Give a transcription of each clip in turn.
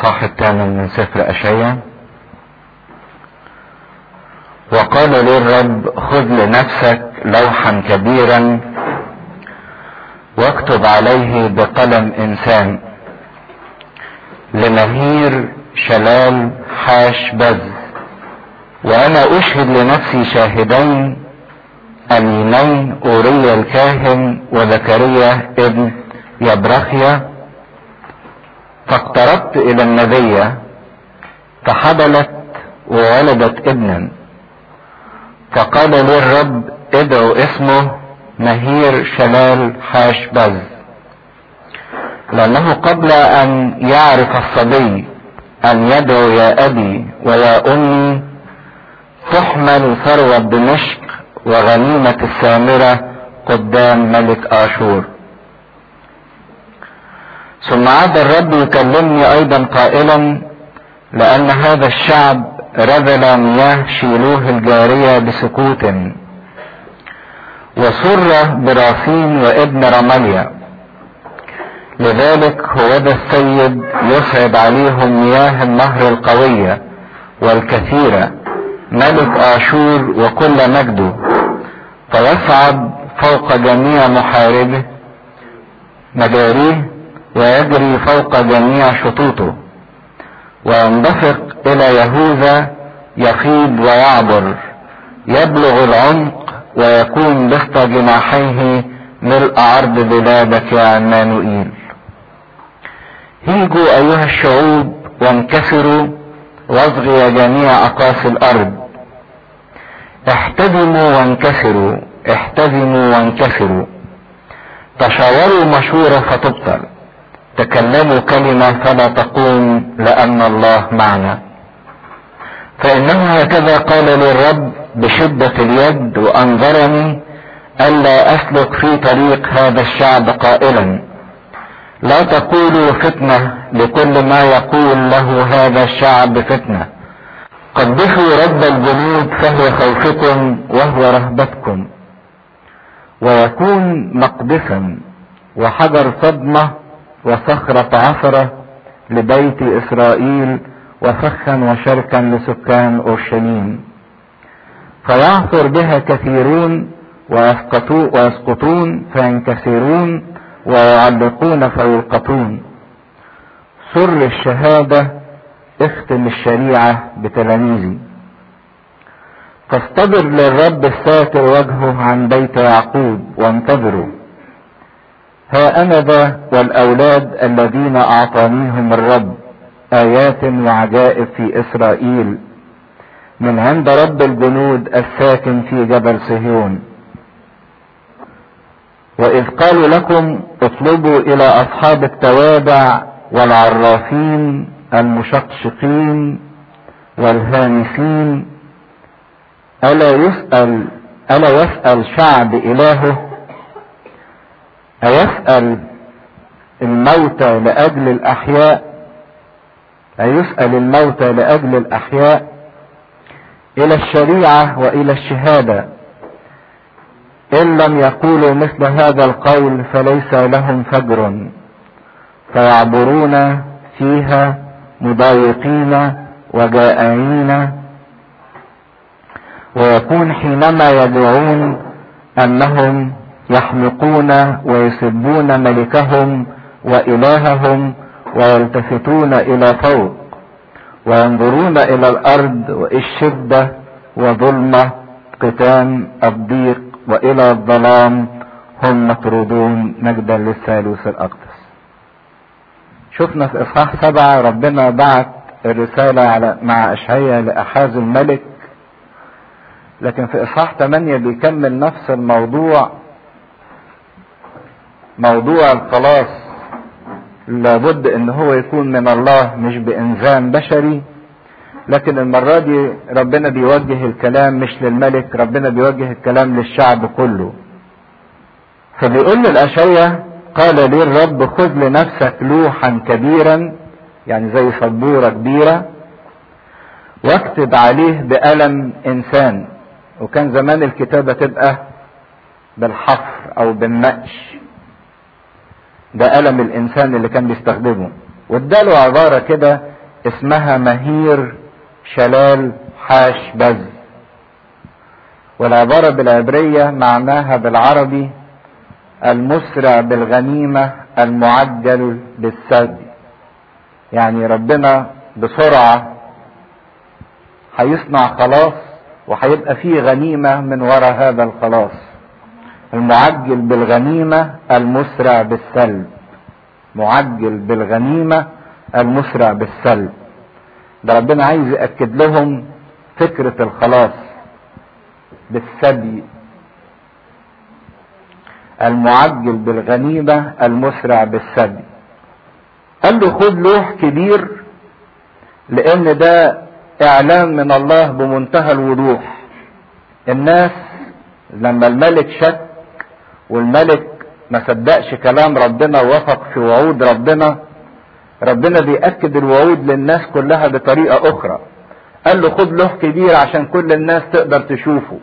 الإصحاح الثامن من سفر أشعيا وقال لي الرب خذ لنفسك لوحا كبيرا واكتب عليه بقلم إنسان لمهير شلال حاش بز وأنا أشهد لنفسي شاهدين أمينين أوريا الكاهن وزكريا ابن يبرخيا فاقتربت الى النبية فحبلت وولدت ابنا فقال لي الرب ادعو اسمه نهير شلال حاش بز لانه قبل ان يعرف الصبي ان يدعو يا ابي ويا امي تحمل ثروة دمشق وغنيمة السامرة قدام ملك اشور ثم عاد الرب يكلمني ايضا قائلا لان هذا الشعب رذل مياه شيلوه الجارية بسكوت وسر براسين وابن رمليا لذلك هو ذا السيد يصعد عليهم مياه النهر القوية والكثيرة ملك آشور وكل مجده فيصعد فوق جميع محاربه مجاريه ويجري فوق جميع شطوطه ويندفق الى يهوذا يفيض ويعبر يبلغ العمق ويكون بسط جناحيه ملء عرض بلادك يا عمانوئيل هيجوا ايها الشعوب وانكسروا واصغي جميع اقاصي الارض احتزموا وانكسروا احتزموا وانكسروا تشاوروا مشورة فتبطل تكلموا كلمة فلا تقوم لأن الله معنا فإنه هكذا قال لي الرب بشدة اليد وأنظرني ألا أسلك في طريق هذا الشعب قائلا لا تقولوا فتنة لكل ما يقول له هذا الشعب فتنة قدسوا رب الجنود فهو خوفكم وهو رهبتكم ويكون مقدسا وحجر صدمه وصخرة عثرة لبيت إسرائيل وفخا وشركا لسكان أورشليم فيعثر بها كثيرون ويسقطون فينكسرون ويعلقون فيلقطون سر الشهادة اختم الشريعة بتلاميذي فاصطبر للرب الساتر وجهه عن بيت يعقوب وانتظروا ها أنا ذا والأولاد الذين أعطانيهم الرب آيات وعجائب في إسرائيل من عند رب الجنود الساكن في جبل صهيون وإذ قالوا لكم اطلبوا إلى أصحاب التوابع والعرافين المشقشقين والهامسين ألا يسأل ألا يسأل شعب إلهه أيسأل الموتى لأجل الأحياء أيسأل الموتى لأجل الأحياء إلى الشريعة وإلى الشهادة إن لم يقولوا مثل هذا القول فليس لهم فجر فيعبرون فيها مضايقين وجائعين ويكون حينما يدعون أنهم يحمقون ويسبون ملكهم وإلههم ويلتفتون إلى فوق وينظرون إلى الأرض والشدة وظلمة قتام الضيق وإلى الظلام هم مطرودون مجدا للثالوث الأقدس شفنا في إصحاح سبعة ربنا بعت الرسالة على مع أشعية لأحاز الملك لكن في إصحاح 8 بيكمل نفس الموضوع موضوع الخلاص لابد ان هو يكون من الله مش بانزام بشري لكن المرة دي ربنا بيوجه الكلام مش للملك ربنا بيوجه الكلام للشعب كله فبيقول للأشية قال لي الرب خذ لنفسك لوحا كبيرا يعني زي سبورة كبيرة واكتب عليه بقلم انسان وكان زمان الكتابة تبقى بالحفر او بالنقش ده قلم الانسان اللي كان بيستخدمه واداله عبارة كده اسمها مهير شلال حاش بز والعبارة بالعبرية معناها بالعربي المسرع بالغنيمة المعجل بالسد يعني ربنا بسرعة هيصنع خلاص وهيبقى فيه غنيمة من وراء هذا الخلاص المعجل بالغنيمة المسرع بالسلب معجل بالغنيمة المسرع بالسلب ده ربنا عايز يأكد لهم فكرة الخلاص بالثدي المعجل بالغنيمة المسرع بالثدي قال له خد لوح كبير لان ده اعلان من الله بمنتهى الوضوح الناس لما الملك شك والملك ما صدقش كلام ربنا ووثق في وعود ربنا ربنا بيأكد الوعود للناس كلها بطريقة أخرى قال له خد لوح كبير عشان كل الناس تقدر تشوفه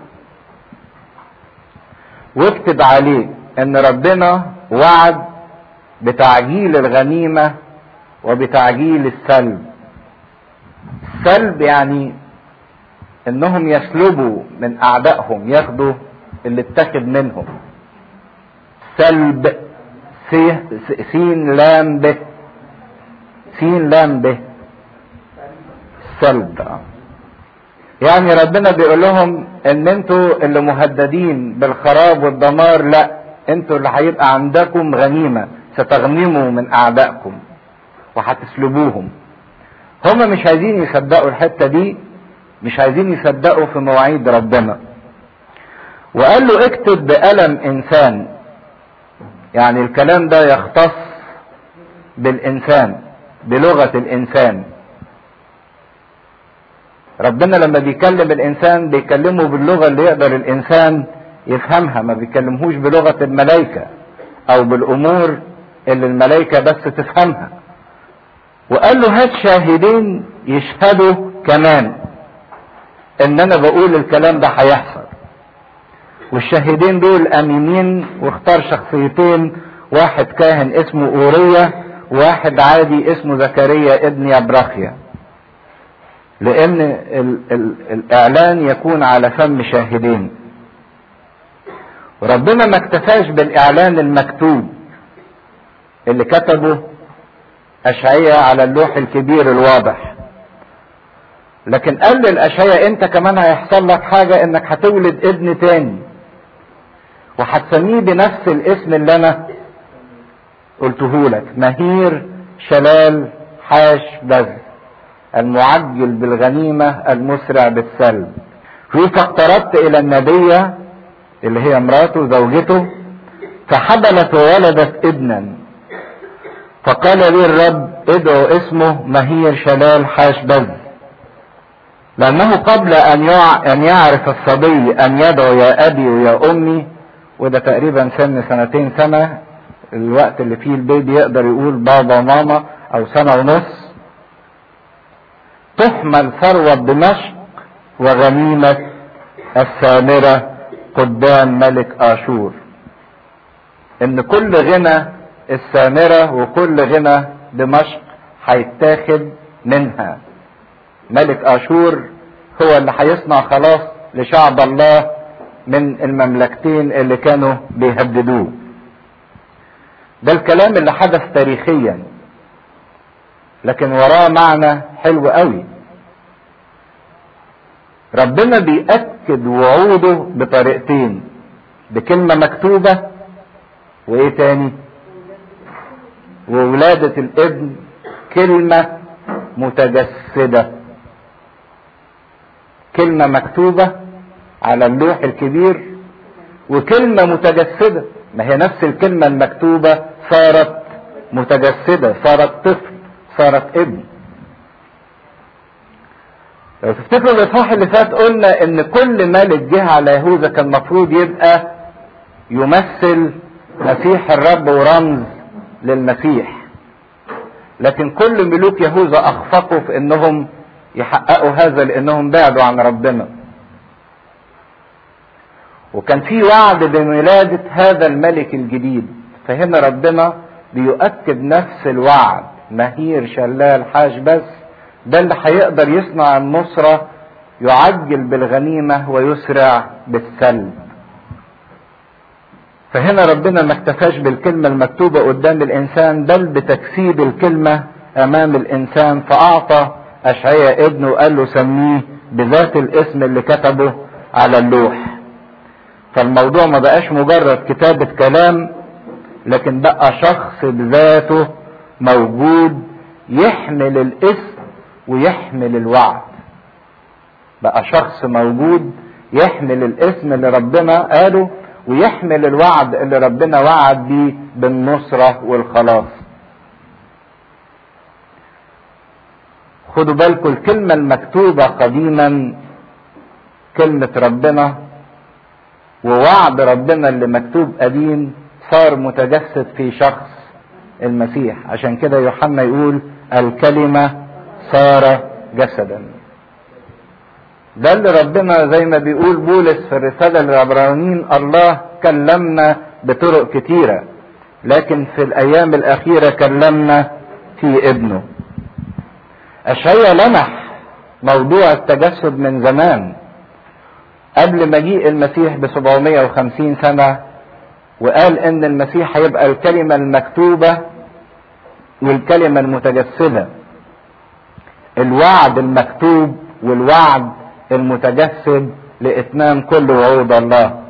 واكتب عليه ان ربنا وعد بتعجيل الغنيمة وبتعجيل السلب السلب يعني انهم يسلبوا من اعدائهم ياخدوا اللي اتخذ منهم سلب سين لام به سين لام به سلب يعني ربنا بيقول لهم ان انتوا اللي مهددين بالخراب والدمار لا انتوا اللي هيبقى عندكم غنيمة ستغنموا من اعدائكم وهتسلبوهم هما مش عايزين يصدقوا الحتة دي مش عايزين يصدقوا في مواعيد ربنا وقال له اكتب بقلم انسان يعني الكلام ده يختص بالانسان بلغة الانسان ربنا لما بيكلم الانسان بيكلمه باللغة اللي يقدر الانسان يفهمها ما بيكلمهوش بلغة الملائكة او بالامور اللي الملائكة بس تفهمها وقال له هات شاهدين يشهدوا كمان ان انا بقول الكلام ده هيحصل والشاهدين دول امينين واختار شخصيتين واحد كاهن اسمه اوريا وواحد عادي اسمه زكريا ابن يبرخيا لان ال ال الاعلان يكون على فم شاهدين وربنا ما اكتفاش بالاعلان المكتوب اللي كتبه اشعياء على اللوح الكبير الواضح لكن قال للاشعياء انت كمان هيحصل لك حاجة انك هتولد ابن تاني وهتسميه بنفس الاسم اللي انا قلته لك مهير شلال حاش بذ المعجل بالغنيمة المسرع بالسلب فاقتربت الى النبية اللي هي مراته زوجته فحبلت وولدت ابنا فقال لي الرب ادعو اسمه مهير شلال حاش بذ لأنه قبل أن أن يعرف الصبي أن يدعو يا أبي ويا أمي وده تقريبا سن سنتين سنة الوقت اللي فيه البيبي يقدر يقول بابا وماما أو سنة ونص تحمل ثروة دمشق وغنيمة السامرة قدام ملك آشور إن كل غنى السامرة وكل غنى دمشق هيتاخد منها ملك اشور هو اللي هيصنع خلاص لشعب الله من المملكتين اللي كانوا بيهددوه ده الكلام اللي حدث تاريخيا لكن وراه معنى حلو قوي ربنا بيأكد وعوده بطريقتين بكلمة مكتوبة وايه تاني وولادة الابن كلمة متجسده كلمة مكتوبة على اللوح الكبير وكلمة متجسدة ما هي نفس الكلمة المكتوبة صارت متجسدة صارت طفل صارت ابن لو تفتكروا الاصحاح اللي فات قلنا ان كل ملك جه على يهوذا كان المفروض يبقى يمثل مسيح الرب ورمز للمسيح لكن كل ملوك يهوذا اخفقوا في انهم يحققوا هذا لانهم بعدوا عن ربنا وكان في وعد بولادة هذا الملك الجديد فهنا ربنا بيؤكد نفس الوعد مهير شلال حاش بس ده اللي هيقدر يصنع النصرة يعجل بالغنيمة ويسرع بالسلب فهنا ربنا ما اكتفاش بالكلمة المكتوبة قدام الإنسان بل بتجسيد الكلمة أمام الإنسان فأعطى أشعياء ابنه وقال له سميه بذات الاسم اللي كتبه على اللوح فالموضوع ما بقاش مجرد كتابة كلام لكن بقى شخص بذاته موجود يحمل الاسم ويحمل الوعد بقى شخص موجود يحمل الاسم اللي ربنا قاله ويحمل الوعد اللي ربنا وعد بيه بالنصرة والخلاص خدوا بالكم الكلمة المكتوبة قديما كلمة ربنا ووعد ربنا اللي مكتوب قديم صار متجسد في شخص المسيح عشان كده يوحنا يقول الكلمة صار جسدا ده اللي ربنا زي ما بيقول بولس في الرسالة للعبرانيين الله كلمنا بطرق كتيرة لكن في الأيام الأخيرة كلمنا في ابنه أشعيا لمح موضوع التجسد من زمان قبل مجيء المسيح ب 750 سنة وقال ان المسيح هيبقى الكلمة المكتوبة والكلمة المتجسدة الوعد المكتوب والوعد المتجسد لإتمام كل وعود الله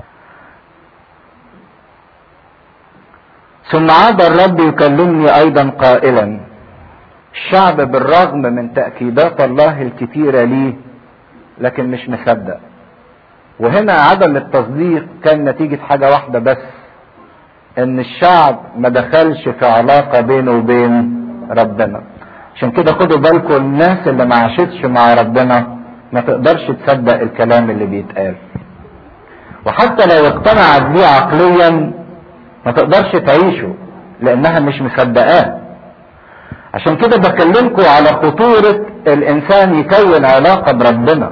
ثم عاد الرب يكلمني أيضا قائلا الشعب بالرغم من تأكيدات الله الكتيرة ليه لكن مش مصدق وهنا عدم التصديق كان نتيجة حاجة واحدة بس ان الشعب ما دخلش في علاقة بينه وبين ربنا عشان كده خدوا بالكم الناس اللي ما عاشتش مع ربنا ما تقدرش تصدق الكلام اللي بيتقال وحتى لو اقتنعت بيه عقليا ما تقدرش تعيشه لانها مش مصدقاه عشان كده بكلمكم على خطورة الانسان يكون علاقة بربنا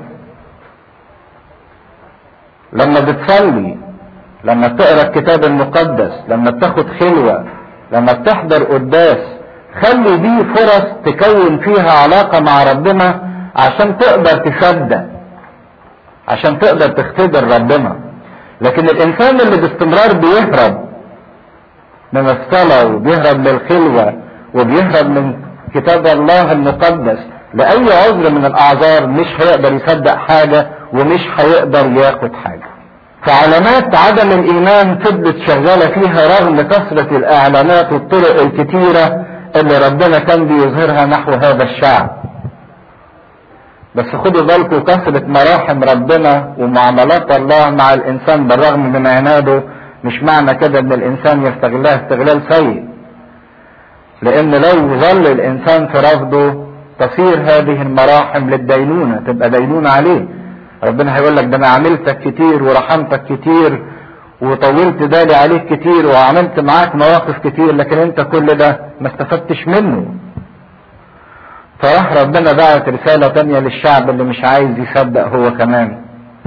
لما بتصلي لما بتقرا الكتاب المقدس لما بتاخد خلوة لما بتحضر قداس خلي دي فرص تكون فيها علاقة مع ربنا عشان تقدر تصدق عشان تقدر تختبر ربنا لكن الانسان اللي باستمرار بيهرب من الصلاة وبيهرب للخلوة وبيهرب من كتاب الله المقدس لأي عذر من الأعذار مش هيقدر يصدق حاجة ومش هيقدر ياخد حاجة فعلامات عدم الإيمان فضلت شغالة فيها رغم كثرة الإعلانات والطرق الكتيرة اللي ربنا كان بيظهرها نحو هذا الشعب بس خدوا بالكم كثرة مراحم ربنا ومعاملات الله مع الإنسان بالرغم من عناده مش معنى كده إن الإنسان يستغلها استغلال سيء لأن لو ظل الإنسان في رفضه تصير هذه المراحم للدينونة تبقى دينونة عليه ربنا هيقول لك ده أنا عملتك كتير ورحمتك كتير وطولت بالي عليك كتير وعملت معاك مواقف كتير لكن انت كل ده ما استفدتش منه فراح ربنا بعت رسالة تانية للشعب اللي مش عايز يصدق هو كمان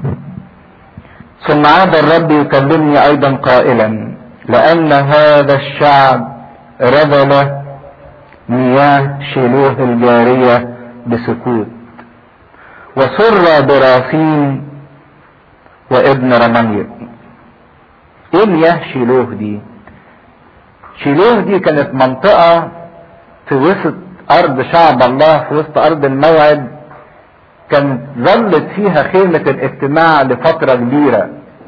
ثم عاد الرب يكلمني ايضا قائلا لان هذا الشعب رذل مياه شيلوه الجارية بسكوت وسر براسين وابن رمانيا ايه مياه شيلوه دي شيلوه دي كانت منطقة في وسط ارض شعب الله في وسط ارض الموعد كانت ظلت فيها خيمة الاجتماع لفترة كبيرة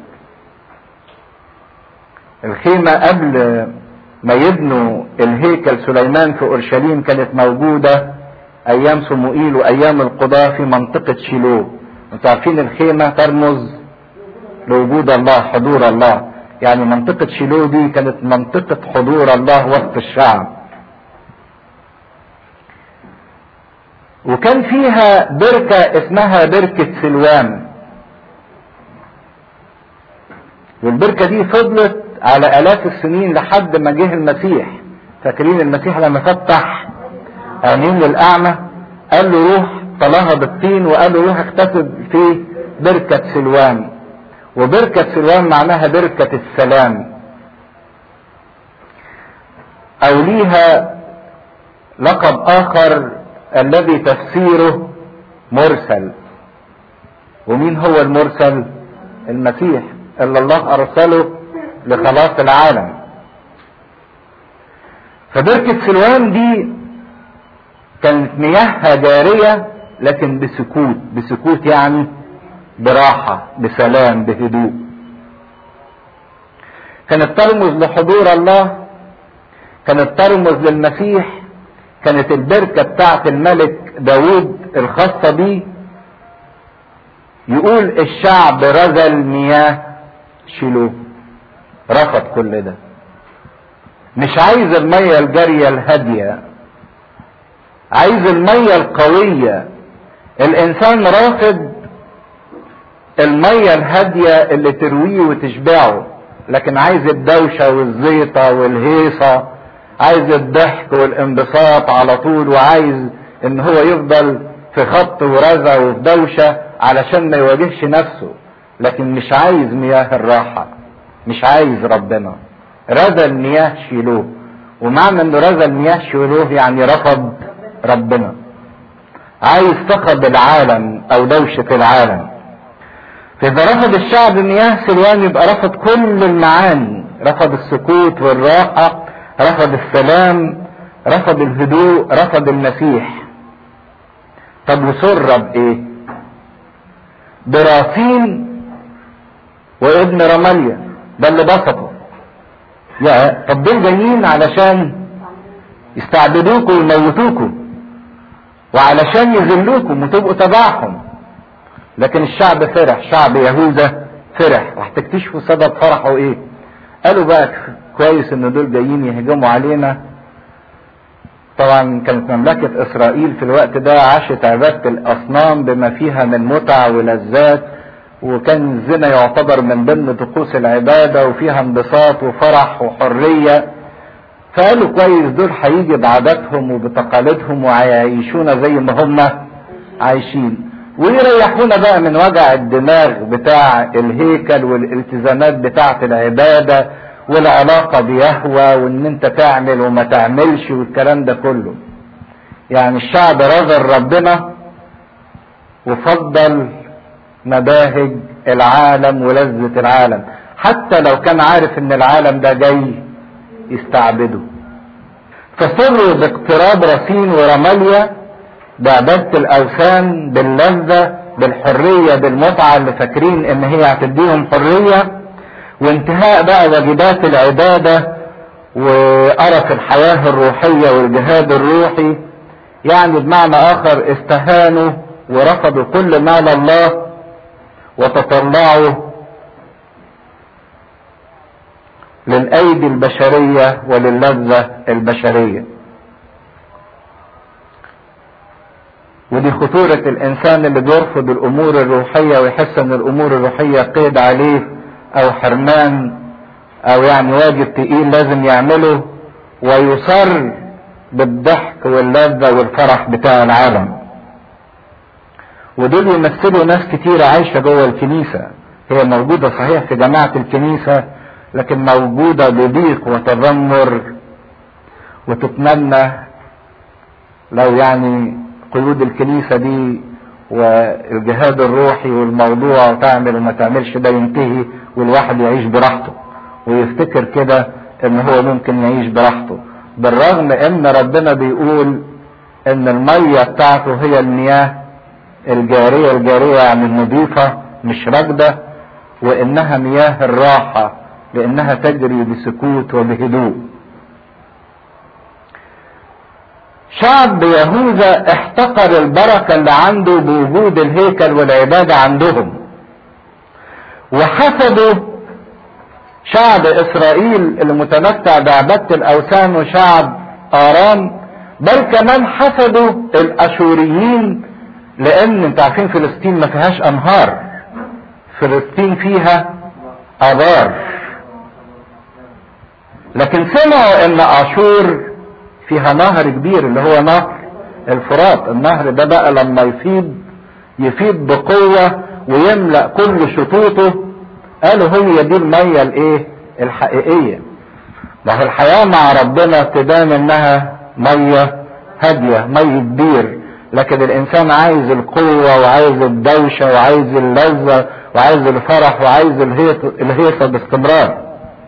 الخيمة قبل ما يبنوا الهيكل سليمان في اورشليم كانت موجودة ايام صموئيل وايام القضاة في منطقة شيلوه انتوا عارفين الخيمة ترمز لوجود الله حضور الله يعني منطقة شيلوه دي كانت منطقة حضور الله وسط الشعب وكان فيها بركة اسمها بركة سلوان والبركة دي فضلت على آلاف السنين لحد ما جه المسيح فاكرين المسيح لما فتح عينين للأعمى قال له روح طلاها بالطين وقال له روح اغتسل في بركة سلوان وبركة سلوان معناها بركة السلام أو ليها لقب آخر الذي تفسيره مرسل ومين هو المرسل المسيح اللي الله ارسله لخلاص العالم فبركة سلوان دي كانت مياهها جارية لكن بسكوت بسكوت يعني براحة بسلام بهدوء كانت ترمز لحضور الله كانت ترمز للمسيح كانت البركة بتاعت الملك داود الخاصة بيه يقول الشعب رذل مياه شيلوه رفض كل ده مش عايز المية الجارية الهادية عايز المية القوية الانسان رافض المية الهادية اللي ترويه وتشبعه لكن عايز الدوشة والزيطة والهيصة عايز الضحك والانبساط على طول وعايز ان هو يفضل في خط ورزة وفي دوشة علشان ما يواجهش نفسه لكن مش عايز مياه الراحة مش عايز ربنا رذى المياه شيلوه ومعنى انه رذى المياه شيلوه يعني رفض ربنا عايز صخب العالم او دوشة العالم فاذا رفض الشعب مياه سلوان يبقى رفض كل المعاني رفض السكوت والراحة رفض السلام رفض الهدوء رفض المسيح طب وسر بايه براسين وابن رماليا ده اللي بسطه يا طب دول جايين علشان يستعبدوكم ويموتوكم وعلشان يذلوكم وتبقوا تبعهم لكن الشعب فرح شعب يهوذا فرح راح تكتشفوا سبب فرحه ايه قالوا بقى كويس ان دول جايين يهجموا علينا طبعا كانت مملكة اسرائيل في الوقت ده عاشت عبادة الاصنام بما فيها من متع ولذات وكان الزنا يعتبر من ضمن طقوس العبادة وفيها انبساط وفرح وحرية فقالوا كويس دول هيجي بعاداتهم وبتقاليدهم وهيعيشونا زي ما هم عايشين ويريحونا بقى من وجع الدماغ بتاع الهيكل والالتزامات بتاعة العبادة والعلاقة بيهوى وان انت تعمل وما تعملش والكلام ده كله يعني الشعب رذل ربنا وفضل مباهج العالم ولذة العالم حتى لو كان عارف ان العالم ده جاي يستعبده فسروا باقتراب رصين ورماليا بعبادة الأوثان باللذة بالحرية بالمتعة اللي فاكرين إن هي هتديهم حرية وانتهاء بقى واجبات العبادة وقرف الحياة الروحية والجهاد الروحي يعني بمعنى آخر استهانوا ورفضوا كل ما لله وتطلعوا للأيدي البشرية وللذة البشرية ودي خطورة الإنسان اللي بيرفض الأمور الروحية ويحس إن الأمور الروحية قيد عليه أو حرمان أو يعني واجب تقيل لازم يعمله ويصر بالضحك واللذة والفرح بتاع العالم ودول يمثلوا ناس كتيرة عايشة جوه الكنيسة هي موجودة صحيح في جماعة الكنيسة لكن موجودة بضيق وتذمر وتتمنى لو يعني قيود الكنيسة دي والجهاد الروحي والموضوع تعمل وما تعملش ده ينتهي والواحد يعيش براحته ويفتكر كده ان هو ممكن يعيش براحته بالرغم ان ربنا بيقول ان المية بتاعته هي المياه الجارية الجارية يعني النظيفة مش راكدة وانها مياه الراحة لانها تجري بسكوت وبهدوء شعب يهوذا احتقر البركة اللي عنده بوجود الهيكل والعبادة عندهم وحسدوا شعب اسرائيل المتمتع بعبادة الاوثان وشعب ارام بل كمان حسدوا الاشوريين لان انت عارفين فلسطين ما فيهاش انهار فلسطين فيها ابار لكن سمعوا ان اشور فيها نهر كبير اللي هو نهر الفرات النهر ده بقى لما يفيض يفيض بقوة ويملأ كل شطوطه قالوا هي دي المية الايه الحقيقية ما هو الحياة مع ربنا تبان انها مية هادية مية بير لكن الانسان عايز القوة وعايز الدوشة وعايز اللذة وعايز الفرح وعايز الهيصة باستمرار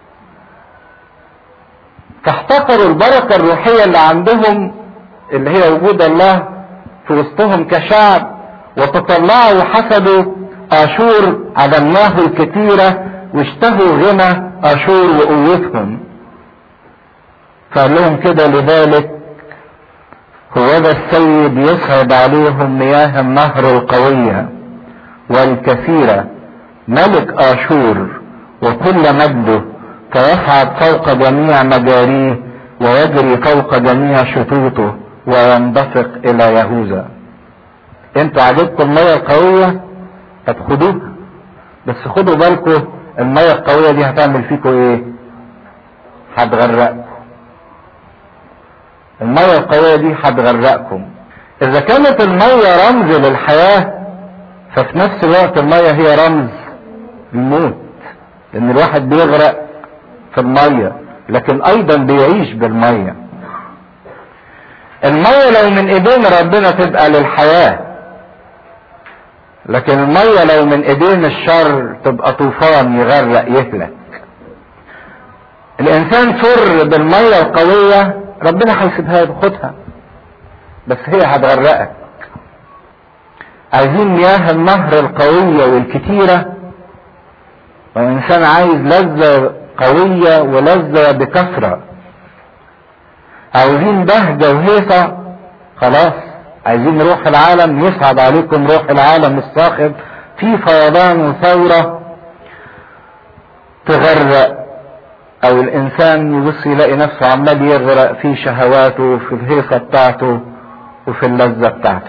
فاحتقروا البركة الروحية اللي عندهم اللي هي وجود الله في وسطهم كشعب وتطلعوا وحسدوا اشور على الله الكثيرة واشتهوا غنى اشور وقوتهم فقال لهم كده لذلك هو ذا السيد يصعد عليهم مياه النهر القوية والكثيرة ملك آشور وكل مجده فيصعد فوق جميع مجاريه ويجري فوق جميع شطوطه ويندفق إلى يهوذا انتوا عجبكم المية القوية هتاخدوها بس خدوا بالكم المية القوية دي هتعمل فيكم ايه هتغرقكم المية القوية دي هتغرقكم اذا كانت المية رمز للحياة ففي نفس الوقت المية هي رمز الموت لان الواحد بيغرق في المية لكن ايضا بيعيش بالمية المية لو من ايدين ربنا تبقى للحياة لكن المية لو من ايدين الشر تبقى طوفان يغرق يهلك الانسان سر بالمية القوية ربنا هيسيبها له خدها بس هي هتغرقك عايزين مياه النهر القوية والكتيرة وإنسان عايز لذة قوية ولذة بكثرة عاوزين بهجة وهيصة خلاص عايزين روح العالم يصعد عليكم روح العالم الصاخب في فيضان وثورة تغرق او الانسان يبص يلاقي نفسه عمال يغرق في شهواته وفي الهيصة بتاعته وفي اللذة بتاعته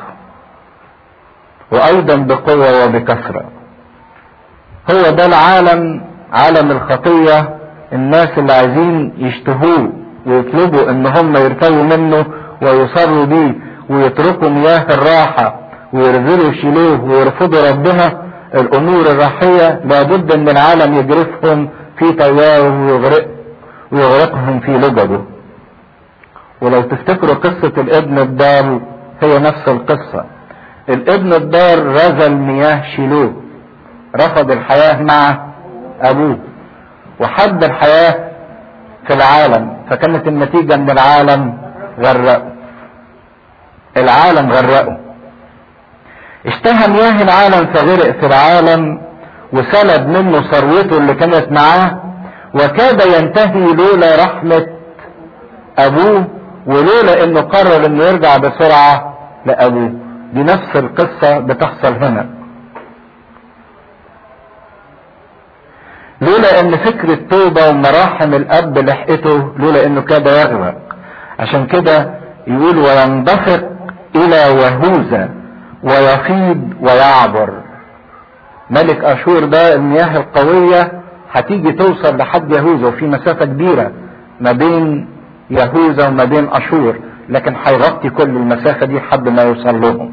وايضا بقوة وبكثرة هو ده العالم عالم الخطية الناس اللي عايزين يشتهوه ويطلبوا ان هم يرتووا منه ويصروا بيه ويتركوا مياه الراحة ويرذلوا يشيلوه ويرفضوا ربنا الامور الراحية لابد ان العالم يجرفهم في تياره ويغرق ويغرقهم في لجده ولو تفتكروا قصة الابن الضال هي نفس القصة الابن الضال رذل مياه شيلوه رفض الحياة مع ابوه وحب الحياة في العالم فكانت النتيجة ان العالم غرقه العالم غرقه اشتهى مياه العالم فغرق في العالم وسلب منه ثروته اللي كانت معاه وكاد ينتهي لولا رحمة ابوه ولولا انه قرر انه يرجع بسرعة لابوه دي نفس القصة بتحصل هنا لولا ان فكرة توبة ومراحم الاب لحقته لولا انه كاد يغرق عشان كده يقول ويندفق الى يهوذا ويفيض ويعبر ملك اشور ده المياه القوية هتيجي توصل لحد يهوذا وفي مسافة كبيرة ما بين يهوذا وما بين اشور لكن هيغطي كل المسافة دي لحد ما يوصل لهم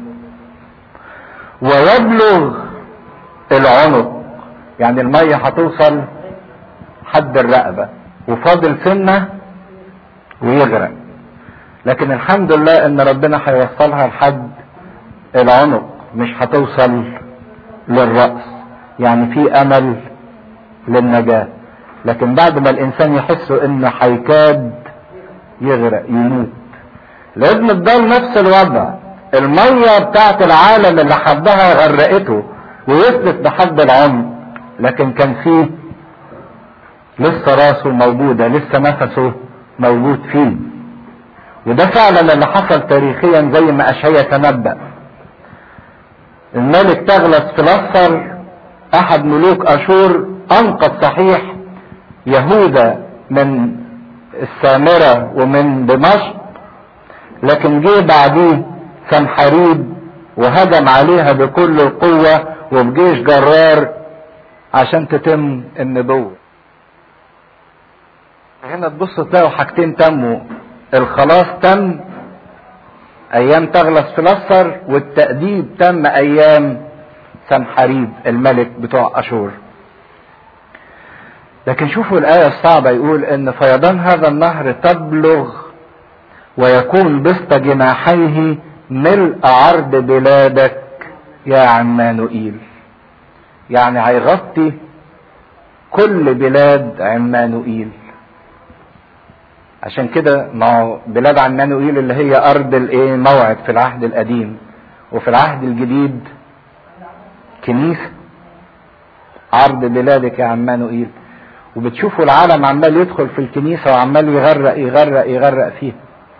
ويبلغ العنق يعني المية هتوصل حد الرقبة وفاضل سنة ويغرق لكن الحمد لله ان ربنا هيوصلها لحد العنق مش هتوصل للرأس يعني في امل للنجاة لكن بعد ما الانسان يحس انه هيكاد يغرق يموت الابن الضال نفس الوضع المية بتاعت العالم اللي حبها غرقته ووصلت لحد العمق لكن كان فيه لسه راسه موجودة لسه نفسه موجود فيه وده فعلا اللي حصل تاريخيا زي ما اشعيا تنبأ الملك تغلس فلسطر احد ملوك اشور انقذ صحيح يهوذا من السامرة ومن دمشق لكن جه بعديه سنحريب وهجم عليها بكل القوة وبجيش جرار عشان تتم النبوة هنا تبص تلاقوا حاجتين تموا الخلاص تم ايام تغلس فلسطر والتأديب تم ايام سنحريب الملك بتوع اشور لكن شوفوا الآية الصعبة يقول إن فيضان هذا النهر تبلغ ويكون بسط جناحيه ملء عرض بلادك يا عمانوئيل يعني هيغطي كل بلاد عمانوئيل عشان كده ما هو بلاد عمانوئيل اللي هي ارض الايه موعد في العهد القديم وفي العهد الجديد كنيسه عرض بلادك يا عمانوئيل وبتشوفوا العالم عمال يدخل في الكنيسه وعمال يغرق يغرق يغرق فيها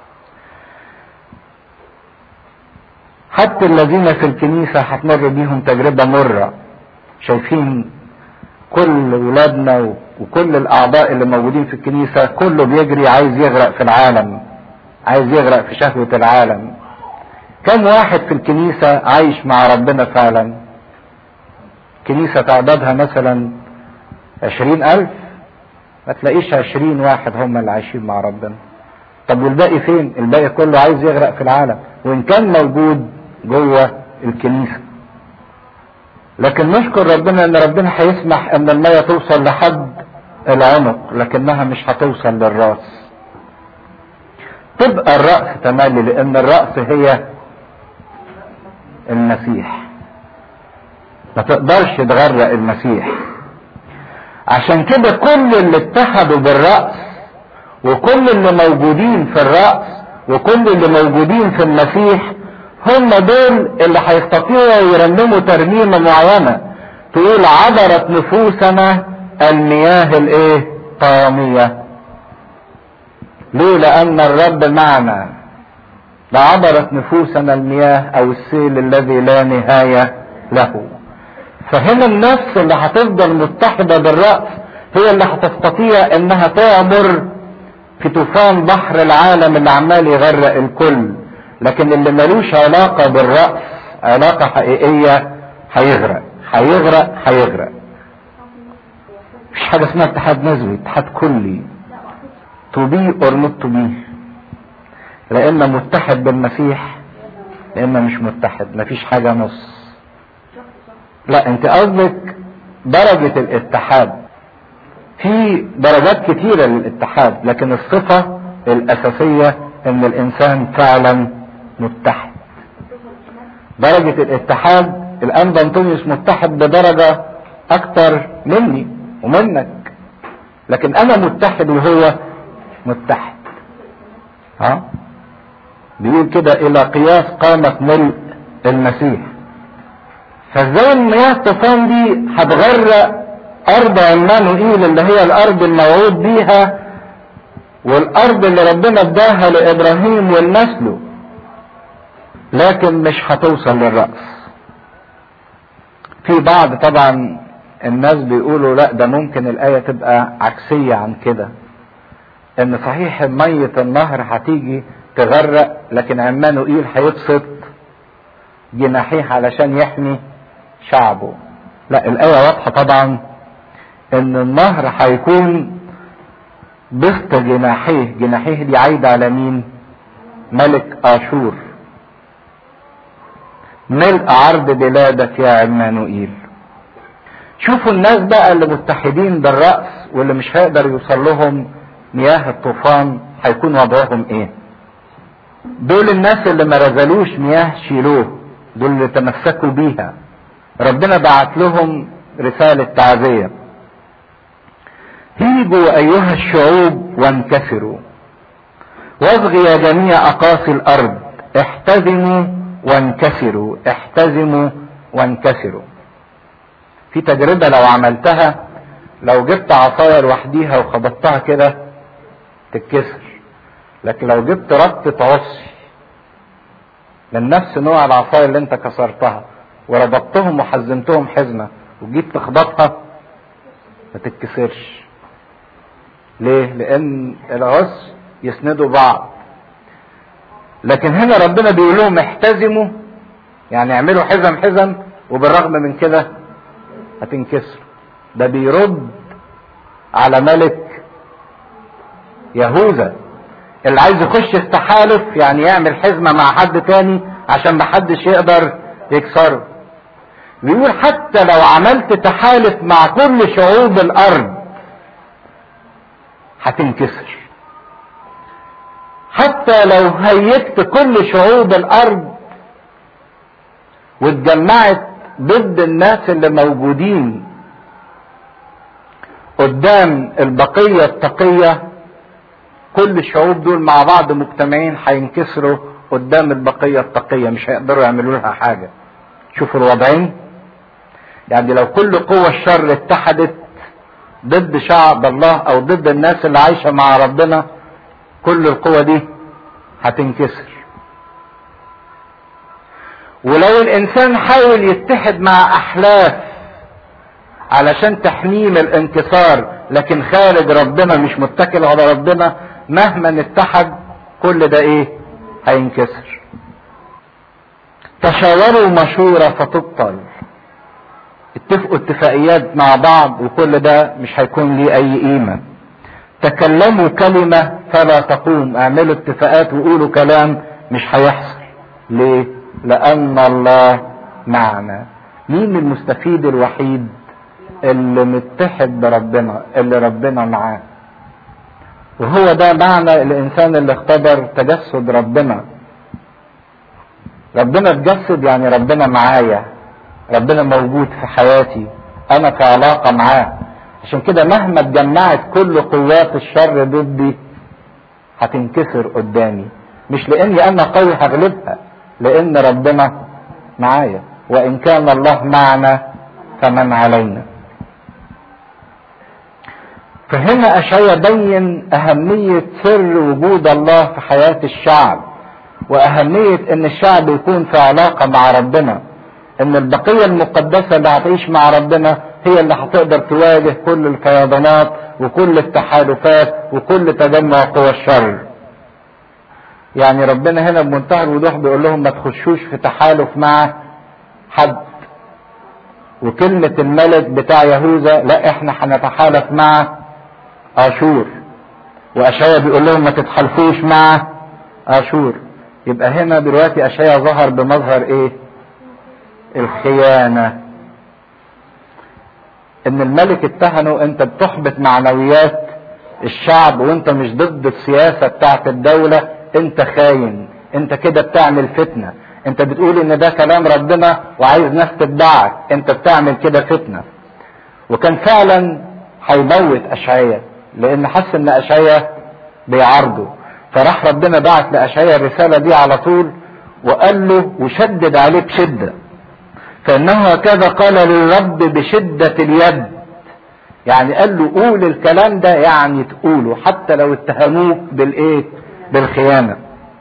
حتى الذين في الكنيسه هتمر بيهم تجربه مره شايفين كل ولادنا وكل الاعضاء اللي موجودين في الكنيسه كله بيجري عايز يغرق في العالم عايز يغرق في شهوه العالم كم واحد في الكنيسه عايش مع ربنا فعلا كنيسه تعدادها مثلا عشرين الف ما تلاقيش عشرين واحد هم اللي عايشين مع ربنا طب والباقي فين الباقي كله عايز يغرق في العالم وان كان موجود جوه الكنيسه لكن نشكر ربنا ان ربنا هيسمح ان المية توصل لحد العنق لكنها مش هتوصل للراس تبقى الرأس تملي لان الرأس هي المسيح ما تقدرش تغرق المسيح عشان كده كل اللي اتحدوا بالرأس وكل اللي موجودين في الرأس وكل اللي موجودين في المسيح هم دول اللي هيستطيعوا يرنموا ترنيمة معينة تقول عبرت نفوسنا المياه الايه طامية ليه لان الرب معنا لعبرت نفوسنا المياه او السيل الذي لا نهاية له فهنا النفس اللي هتفضل متحدة بالرأس هي اللي هتستطيع انها تعبر في طوفان بحر العالم اللي عمال يغرق الكل لكن اللي ملوش علاقة بالرأس علاقة حقيقية هيغرق هيغرق هيغرق مفيش حاجة اسمها اتحاد نسبي اتحاد كلي to be or not to be لا اما متحد بالمسيح لا اما مش متحد مفيش حاجة نص لا انت قصدك درجة الاتحاد في درجات كتيرة للاتحاد لكن الصفة الاساسية ان الانسان فعلا متحد درجة الاتحاد الان انطونيوس متحد بدرجة اكتر مني ومنك لكن انا متحد وهو متحد ها بيقول كده الى قياس قامة ملء المسيح فازاي المياه الطوفان دي هتغرق ارض عمانوئيل اللي هي الارض الموعود بيها والارض اللي ربنا اداها لابراهيم ولنسله لكن مش هتوصل للرأس في بعض طبعا الناس بيقولوا لا ده ممكن الآية تبقى عكسية عن كده ان صحيح مية النهر هتيجي تغرق لكن عمانوئيل هيبسط جناحيه علشان يحمي شعبه لا الآية واضحة طبعا ان النهر هيكون بسط جناحيه جناحيه دي عايدة على مين ملك آشور ملء عرض بلادك يا عمانوئيل شوفوا الناس بقى اللي متحدين بالرأس واللي مش هيقدر يوصل لهم مياه الطوفان هيكون وضعهم ايه دول الناس اللي ما رزلوش مياه شيلوه دول اللي تمسكوا بيها ربنا بعت لهم رسالة تعزية هيجوا ايها الشعوب وانكسروا واصغي يا جميع اقاصي الارض احتزموا وانكسروا احتزموا وانكسروا في تجربة لو عملتها لو جبت عصاية لوحديها وخبطتها كده تتكسر لكن لو جبت ربطة عصي من نفس نوع العصاية اللي انت كسرتها وربطتهم وحزمتهم حزمة وجيت تخبطها ما تتكسرش ليه لان العصي يسندوا بعض لكن هنا ربنا بيقول لهم احتزموا يعني اعملوا حزم حزم وبالرغم من كده هتنكسر ده بيرد على ملك يهوذا اللي عايز يخش استحالف يعني يعمل حزمه مع حد تاني عشان محدش يقدر يكسره بيقول حتى لو عملت تحالف مع كل شعوب الارض هتنكسر حتى لو هيجت كل شعوب الارض واتجمعت ضد الناس اللي موجودين قدام البقية التقية كل الشعوب دول مع بعض مجتمعين هينكسروا قدام البقية التقية مش هيقدروا يعملوا لها حاجة شوفوا الوضعين يعني لو كل قوى الشر اتحدت ضد شعب الله او ضد الناس اللي عايشة مع ربنا كل القوى دي هتنكسر ولو الانسان حاول يتحد مع احلاف علشان تحميه من الانكسار لكن خارج ربنا مش متكل على ربنا مهما اتحد كل ده ايه هينكسر تشاوروا مشورة فتبطل اتفقوا اتفاقيات مع بعض وكل ده مش هيكون ليه اي قيمة تكلموا كلمة فلا تقوم اعملوا اتفاقات وقولوا كلام مش هيحصل ليه لان الله معنا مين المستفيد الوحيد اللي متحد بربنا اللي ربنا معاه وهو ده معنى الانسان اللي اختبر تجسد ربنا ربنا اتجسد يعني ربنا معايا ربنا موجود في حياتي انا في علاقه معاه عشان كده مهما اتجمعت كل قوات الشر ضدي هتنكسر قدامي مش لاني انا قوي هغلبها لان ربنا معايا وان كان الله معنا فمن علينا فهنا اشعيا بين اهمية سر وجود الله في حياة الشعب واهمية ان الشعب يكون في علاقة مع ربنا ان البقية المقدسة اللي هتعيش مع ربنا هي اللي هتقدر تواجه كل الفيضانات وكل التحالفات وكل تجمع قوى الشر يعني ربنا هنا بمنتهى الوضوح بيقول لهم ما تخشوش في تحالف مع حد وكلمة الملك بتاع يهوذا لا احنا هنتحالف مع اشور واشعيا بيقول لهم ما تتحالفوش مع اشور يبقى هنا دلوقتي اشعيا ظهر بمظهر ايه الخيانة ان الملك اتهنه انت بتحبط معنويات الشعب وانت مش ضد السياسة بتاعت الدولة انت خاين انت كده بتعمل فتنة انت بتقول ان ده كلام ربنا وعايز ناس تتبعك انت بتعمل كده فتنة وكان فعلا هيموت اشعيا لان حس ان اشعيا بيعارضه فراح ربنا بعت لاشعيا الرسالة دي على طول وقال له وشدد عليه بشدة فانه هكذا قال للرب بشدة اليد يعني قال له قول الكلام ده يعني تقوله حتى لو اتهموك بالايه بالخيانة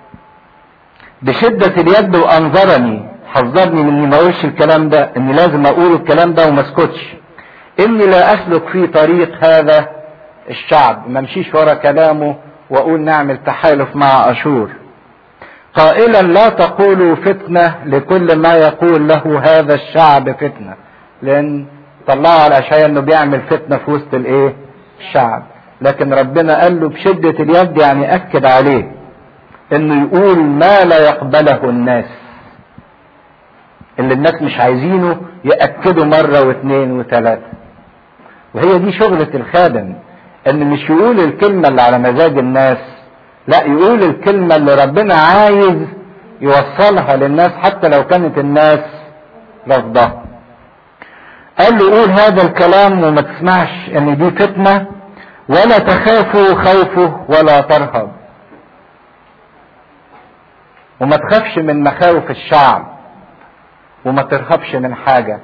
بشدة اليد وانظرني حذرني من اني ما اقولش الكلام ده اني لازم اقول الكلام ده وما اسكتش اني لا اسلك في طريق هذا الشعب ما امشيش ورا كلامه واقول نعمل تحالف مع اشور قائلا لا تقولوا فتنة لكل ما يقول له هذا الشعب فتنة لان طلعوا على اشعياء انه بيعمل فتنة في وسط الايه الشعب لكن ربنا قال له بشدة اليد يعني اكد عليه انه يقول ما لا يقبله الناس اللي الناس مش عايزينه يأكدوا مرة واثنين وثلاثة وهي دي شغلة الخادم ان مش يقول الكلمة اللي على مزاج الناس لا يقول الكلمة اللي ربنا عايز يوصلها للناس حتى لو كانت الناس رفضها قال له قول هذا الكلام وما تسمعش ان دي فتنة ولا تخافوا خوفه ولا ترهب وما تخافش من مخاوف الشعب وما ترهبش من حاجة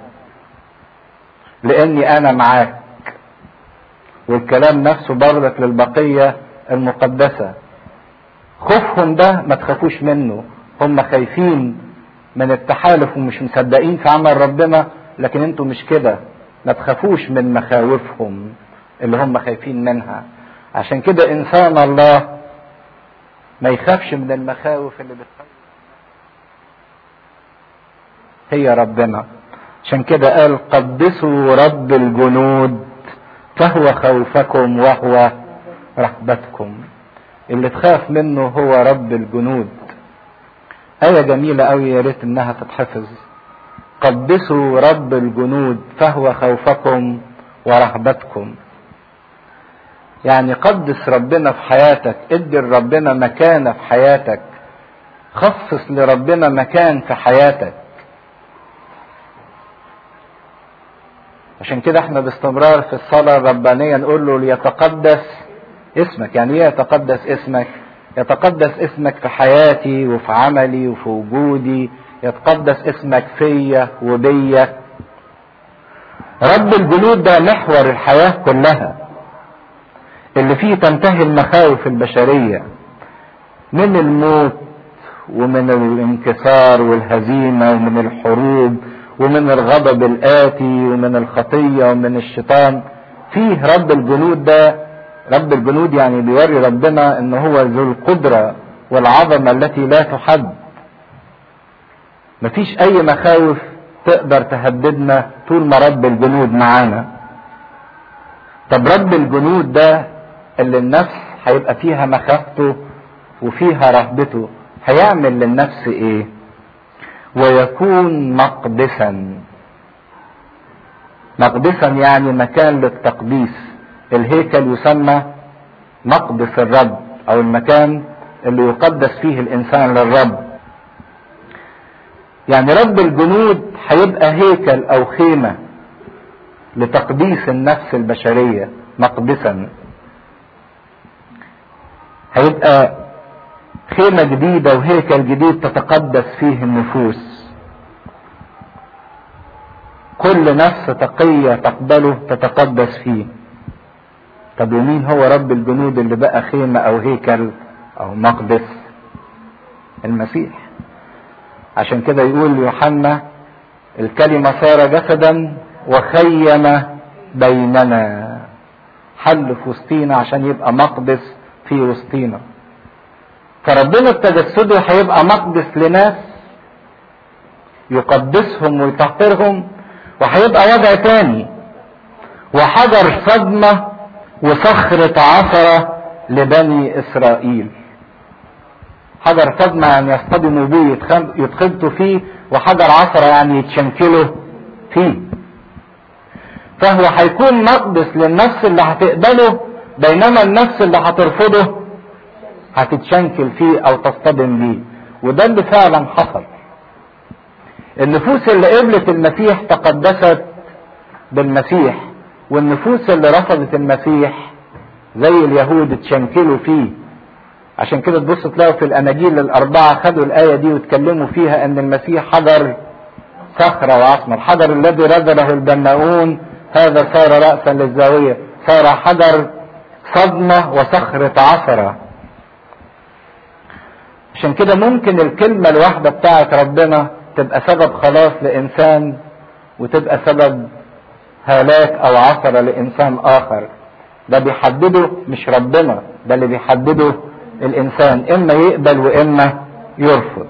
لاني انا معاك والكلام نفسه برضك للبقية المقدسة خوفهم ده ما تخافوش منه هم خايفين من التحالف ومش مصدقين في عمل ربنا لكن انتوا مش كده ما تخافوش من مخاوفهم اللي هم خايفين منها عشان كده انسان الله ما يخافش من المخاوف اللي بتخوف هي ربنا عشان كده قال قدسوا رب الجنود فهو خوفكم وهو رهبتكم اللي تخاف منه هو رب الجنود آية جميلة أوي يا ريت إنها تتحفظ قدسوا رب الجنود فهو خوفكم ورهبتكم يعني قدس ربنا في حياتك ادي لربنا مكانة في حياتك خصص لربنا مكان في حياتك عشان كده احنا باستمرار في الصلاة الربانية نقول له ليتقدس اسمك يعني ايه يتقدس اسمك يتقدس اسمك في حياتي وفي عملي وفي وجودي يتقدس اسمك فيا وبيا رب الجنود ده محور الحياة كلها اللي فيه تنتهي المخاوف البشرية من الموت ومن الانكسار والهزيمة ومن الحروب ومن الغضب الآتي ومن الخطية ومن الشيطان فيه رب الجنود ده رب الجنود يعني بيوري ربنا ان هو ذو القدرة والعظمة التي لا تحد مفيش اي مخاوف تقدر تهددنا طول ما رب الجنود معانا طب رب الجنود ده اللي النفس هيبقى فيها مخافته وفيها رهبته هيعمل للنفس ايه ويكون مقدسا مقدسا يعني مكان للتقديس الهيكل يسمى مقدس الرب او المكان اللي يقدس فيه الانسان للرب يعني رب الجنود هيبقى هيكل او خيمة لتقديس النفس البشرية مقدسا هيبقى خيمة جديدة وهيكل جديد تتقدس فيه النفوس كل نفس تقية تقبله تتقدس فيه طب ومين هو رب الجنود اللي بقى خيمة او هيكل او مقدس المسيح عشان كده يقول يوحنا الكلمة صار جسدا وخيم بيننا حل في وسطينا عشان يبقى مقدس في وسطينا فربنا بتجسده هيبقى مقدس لناس يقدسهم ويطهرهم وهيبقى وضع تاني وحجر صدمة وصخرة عثرة لبني إسرائيل حجر صدمة يعني يصطدموا بيه يتخبطوا فيه وحجر عثرة يعني يتشنكلوا فيه فهو هيكون مقدس للنفس اللي هتقبله بينما النفس اللي هترفضه هتتشنكل فيه او تصطدم بيه وده اللي فعلا حصل النفوس اللي قبلت المسيح تقدست بالمسيح والنفوس اللي رفضت المسيح زي اليهود اتشنكلوا فيه عشان كده تبص تلاقوا في الاناجيل الاربعه خدوا الايه دي واتكلموا فيها ان المسيح حجر صخره وعصمه الحجر الذي رذله البناؤون هذا صار راسا للزاويه صار حجر صدمه وصخره عثره عشان كده ممكن الكلمة الواحدة بتاعت ربنا تبقى سبب خلاص لإنسان وتبقى سبب هلاك أو عثرة لإنسان آخر ده بيحدده مش ربنا ده اللي بيحدده الإنسان إما يقبل وإما يرفض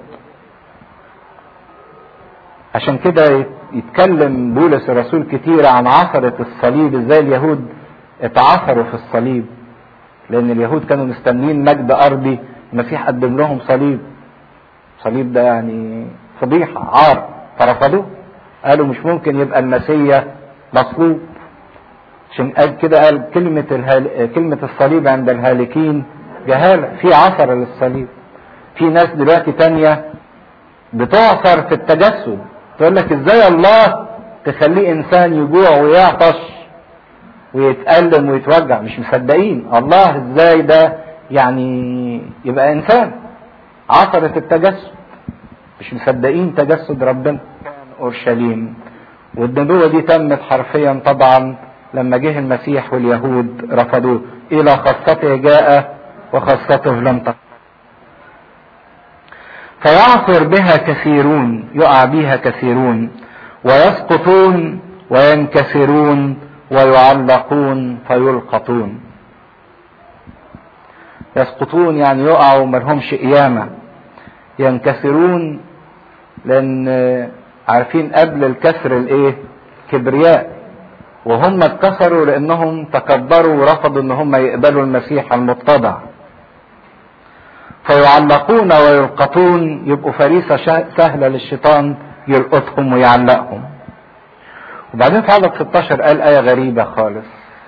عشان كده يتكلم بولس الرسول كتير عن عثرة الصليب ازاي اليهود اتعثروا في الصليب لأن اليهود كانوا مستنين مجد أرضي المسيح قدم لهم صليب صليب ده يعني فضيحة عار فرفضوه قالوا مش ممكن يبقى المسيا مصلوب عشان قال كده قال كلمة الهال... كلمة الصليب عند الهالكين جهالة في عثرة للصليب في ناس دلوقتي تانية بتعثر في التجسد تقول لك ازاي الله تخليه انسان يجوع ويعطش ويتألم ويتوجع مش مصدقين الله ازاي ده يعني يبقى انسان عثرة التجسد مش مصدقين تجسد ربنا كان اورشليم والنبوة دي تمت حرفيا طبعا لما جه المسيح واليهود رفضوه الى خاصته جاء وخاصته لم تقبل فيعثر بها كثيرون يقع بها كثيرون ويسقطون وينكسرون ويعلقون فيلقطون يسقطون يعني يقعوا ملهمش قيامة ينكسرون لان عارفين قبل الكسر الايه كبرياء وهم اتكسروا لانهم تكبروا ورفضوا ان هم يقبلوا المسيح المتضع فيعلقون ويلقطون يبقوا فريسة سهلة للشيطان يلقطهم ويعلقهم وبعدين في عدد 16 قال آية غريبة خالص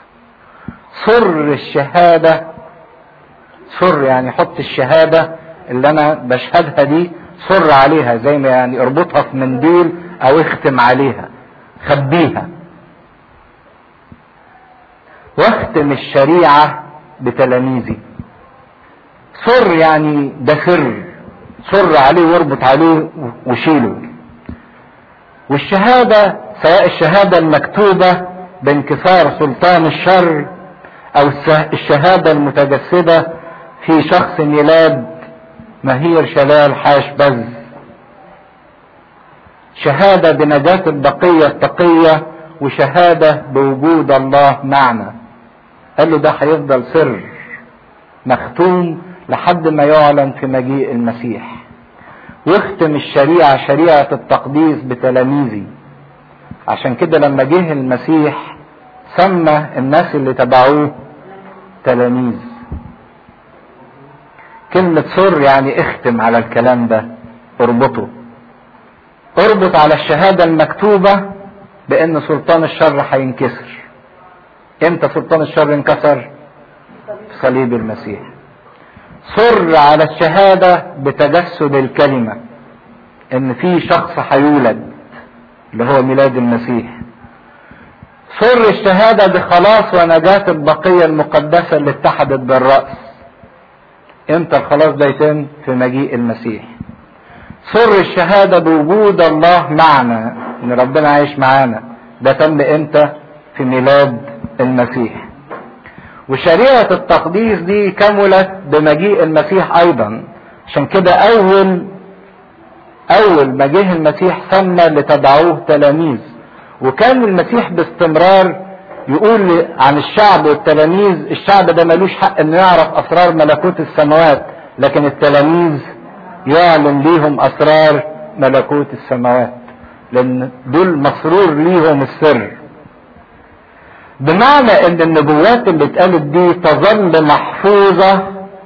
سر الشهادة سر يعني حط الشهادة اللي أنا بشهدها دي سر عليها زي ما يعني اربطها في منديل أو اختم عليها خبيها واختم الشريعة بتلاميذي سر يعني ده سر سر عليه واربط عليه وشيله والشهادة سواء الشهادة المكتوبة بانكسار سلطان الشر او الشهادة المتجسدة في شخص ميلاد مهير شلال حاش بز شهادة بنجاة البقية التقية وشهادة بوجود الله معنا قال له ده هيفضل سر مختوم لحد ما يعلن في مجيء المسيح واختم الشريعة شريعة التقديس بتلاميذي عشان كده لما جه المسيح سمى الناس اللي تبعوه تلاميذ كلمة سر يعني اختم على الكلام ده اربطه اربط على الشهادة المكتوبة بان سلطان الشر هينكسر امتى سلطان الشر انكسر في صليب المسيح سر على الشهادة بتجسد الكلمة ان في شخص هيولد اللي هو ميلاد المسيح سر الشهادة بخلاص ونجاة البقية المقدسة اللي اتحدت بالرأس امتى الخلاص ده يتم في مجيء المسيح سر الشهادة بوجود الله معنا ان ربنا عايش معانا ده تم امتى في ميلاد المسيح وشريعة التقديس دي كملت بمجيء المسيح ايضا عشان كده اول اول ما جه المسيح سمى لتدعوه تلاميذ وكان المسيح باستمرار يقول عن الشعب والتلاميذ الشعب ده ملوش حق انه يعرف اسرار ملكوت السماوات لكن التلاميذ يعلن ليهم اسرار ملكوت السماوات لان دول مسرور ليهم السر بمعنى ان النبوات اللي اتقالت دي تظل محفوظة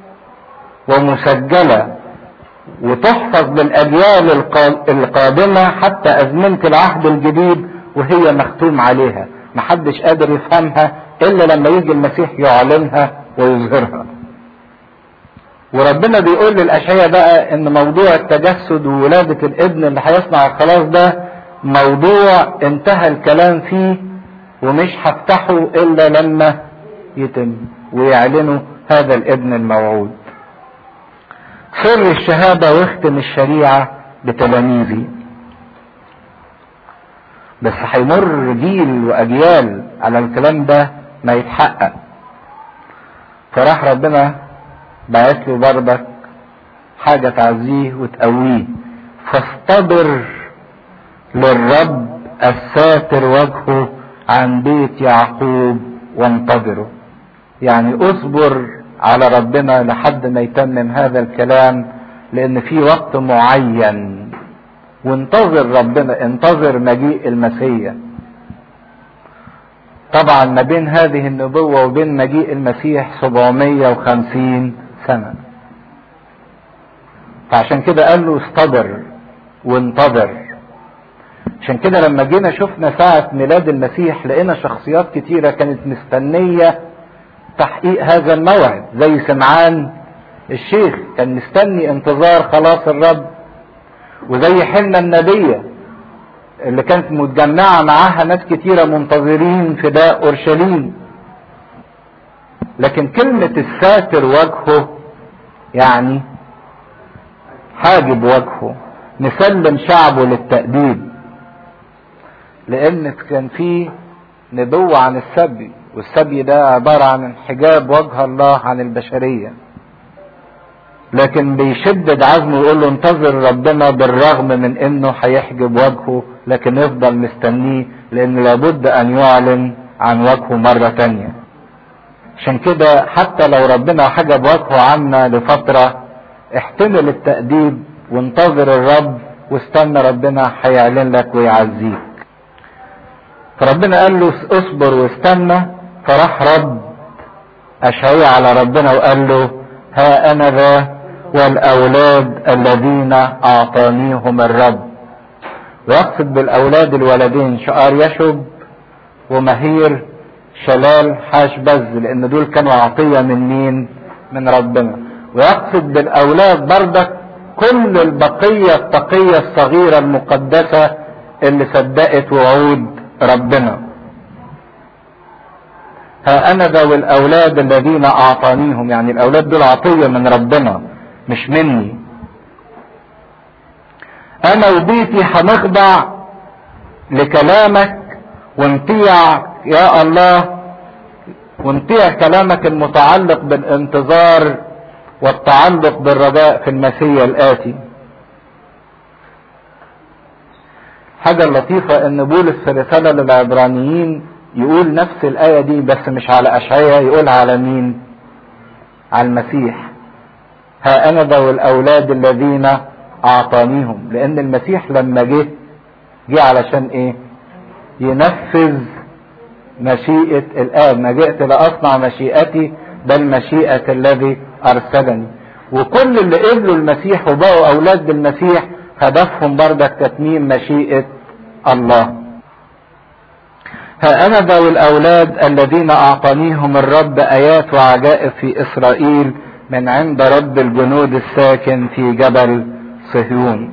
ومسجلة وتحفظ للاجيال القادمة حتى ازمنة العهد الجديد وهي مختوم عليها محدش قادر يفهمها الا لما يجي المسيح يعلنها ويظهرها وربنا بيقول للاشعياء بقى ان موضوع التجسد وولادة الابن اللي هيصنع الخلاص ده موضوع انتهى الكلام فيه ومش هفتحه الا لما يتم ويعلنوا هذا الابن الموعود سر الشهادة واختم الشريعة بتلاميذي بس هيمر جيل واجيال على الكلام ده ما يتحقق فراح ربنا بعت له برضك حاجة تعزيه وتقويه فاصطبر للرب الساتر وجهه عن بيت يعقوب وانتظره يعني اصبر على ربنا لحد ما يتمم هذا الكلام لان في وقت معين وانتظر ربنا انتظر مجيء المسيح طبعا ما بين هذه النبوة وبين مجيء المسيح 750 سنة فعشان كده قال له استبر وانتظر عشان كده لما جينا شفنا ساعة ميلاد المسيح لقينا شخصيات كتيرة كانت مستنية تحقيق هذا الموعد زي سمعان الشيخ كان مستني انتظار خلاص الرب وزي حنة النبية اللي كانت متجمعة معاها ناس كتيرة منتظرين فداء أورشليم لكن كلمة الساتر وجهه يعني حاجب وجهه نسلم شعبه للتأديب لأن كان في نبوة عن السبي والسبي ده عبارة عن انحجاب وجه الله عن البشرية لكن بيشدد عزمه ويقول له انتظر ربنا بالرغم من انه هيحجب وجهه لكن يفضل مستنيه لان لابد ان يعلن عن وجهه مرة تانية عشان كده حتى لو ربنا حجب وجهه عنا لفترة احتمل التأديب وانتظر الرب واستنى ربنا هيعلن لك ويعزيك فربنا قال له اصبر واستنى فراح رد اشعيا على ربنا وقال له ها انا ذا والاولاد الذين اعطانيهم الرب ويقصد بالاولاد الولدين شقار يشب ومهير شلال حاش بز لان دول كانوا عطية من مين من ربنا ويقصد بالاولاد بردك كل البقية التقية الصغيرة المقدسة اللي صدقت وعود ربنا ها انا ذا والاولاد الذين اعطانيهم يعني الاولاد دول عطية من ربنا مش مني انا وبيتي هنخضع لكلامك ونطيع يا الله ونطيع كلامك المتعلق بالانتظار والتعلق بالرجاء في المسيح الآتي حاجة لطيفة ان بولس في رسالة للعبرانيين يقول نفس الآية دي بس مش على أشعية يقولها على مين على المسيح ها أنا ذا والأولاد الذين أعطانيهم لأن المسيح لما جه جه علشان إيه ينفذ مشيئة الآب ما جئت لأصنع مشيئتي بل مشيئة الذي أرسلني وكل اللي قبلوا المسيح وبقوا أولاد المسيح هدفهم بردك تتميم مشيئة الله ها أنا ذا الأولاد الذين أعطانيهم الرب آيات وعجائب في إسرائيل من عند رب الجنود الساكن في جبل صهيون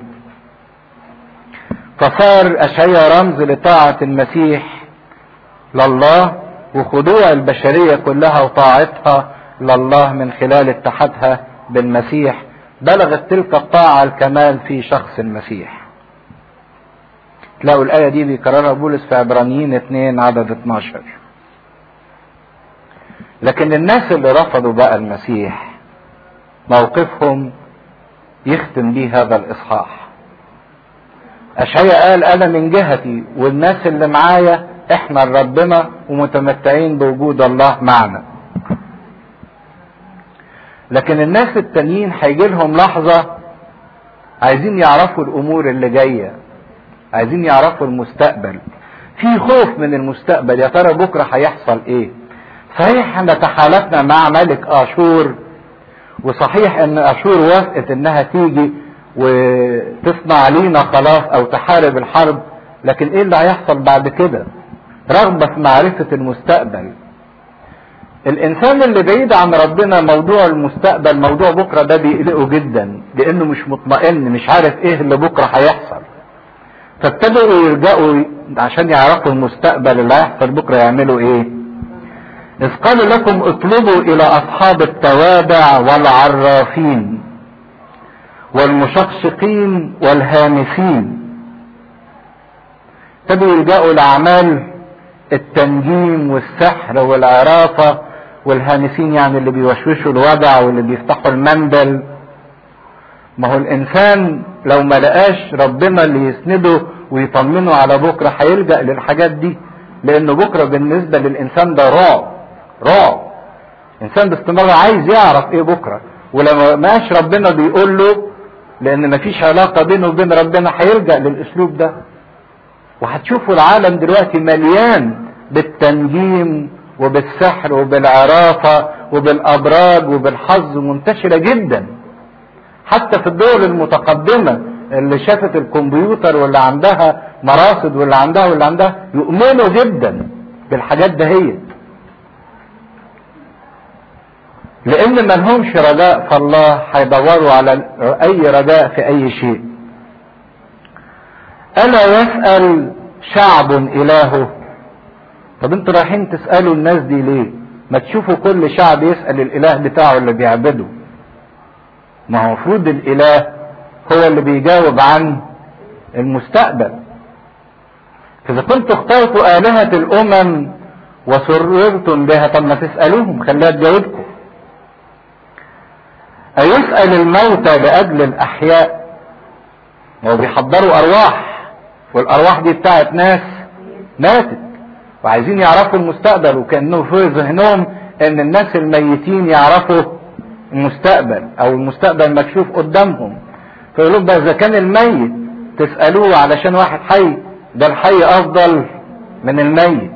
فصار أشعيا رمز لطاعة المسيح لله وخضوع البشرية كلها وطاعتها لله من خلال اتحادها بالمسيح بلغت تلك الطاعة الكمال في شخص المسيح تلاقوا الآية دي بيكررها بولس في عبرانيين 2 عدد 12 لكن الناس اللي رفضوا بقى المسيح موقفهم يختم بيه هذا الإصحاح أشعيا قال أنا من جهتي والناس اللي معايا احنا ربنا ومتمتعين بوجود الله معنا لكن الناس التانيين هيجي لهم لحظة عايزين يعرفوا الامور اللي جاية عايزين يعرفوا المستقبل في خوف من المستقبل يا ترى بكرة هيحصل ايه صحيح احنا تحالفنا مع ملك اشور وصحيح ان اشور وافقت انها تيجي وتصنع لينا خلاص او تحارب الحرب لكن ايه اللي هيحصل بعد كده رغبة في معرفة المستقبل الانسان اللي بعيد عن ربنا موضوع المستقبل موضوع بكرة ده بيقلقه جدا لانه مش مطمئن مش عارف ايه اللي بكرة هيحصل فابتدوا يلجأوا عشان يعرفوا المستقبل اللي هيحصل بكرة يعملوا ايه اذ قال لكم اطلبوا الى اصحاب التوابع والعرافين والمشقشقين والهامسين ابتدوا يلجأوا لاعمال التنجيم والسحر والعرافة والهامسين يعني اللي بيوشوشوا الوضع واللي بيفتحوا المندل ما هو الانسان لو ما لقاش ربنا اللي يسنده ويطمنه على بكرة هيلجأ للحاجات دي لانه بكرة بالنسبة للانسان ده رعب رعب انسان باستمرار عايز يعرف ايه بكرة ولما ماش ربنا بيقول له لان مفيش علاقة بينه وبين ربنا هيلجأ للاسلوب ده وهتشوفوا العالم دلوقتي مليان بالتنجيم وبالسحر وبالعرافة وبالأبراج وبالحظ منتشرة جدا حتى في الدول المتقدمة اللي شافت الكمبيوتر واللي عندها مراصد واللي عندها واللي عندها يؤمنوا جدا بالحاجات دهيت لان ما لهمش رجاء فالله هيدوروا على اي رجاء في اي شيء الا يسأل شعب الهه طب انتوا رايحين تسألوا الناس دي ليه ما تشوفوا كل شعب يسأل الاله بتاعه اللي بيعبده ما هو المفروض الاله هو اللي بيجاوب عن المستقبل فاذا كنتوا اخترتوا الهة الامم وسررتم بها طب ما تسألوهم خليها تجاوبكم أيسأل الموتى لأجل الأحياء هو بيحضروا أرواح والأرواح دي بتاعت ناس ماتت وعايزين يعرفوا المستقبل وكأنه في ذهنهم إن الناس الميتين يعرفوا المستقبل أو المستقبل مكشوف قدامهم فيقولوا بقى إذا كان الميت تسألوه علشان واحد حي ده الحي أفضل من الميت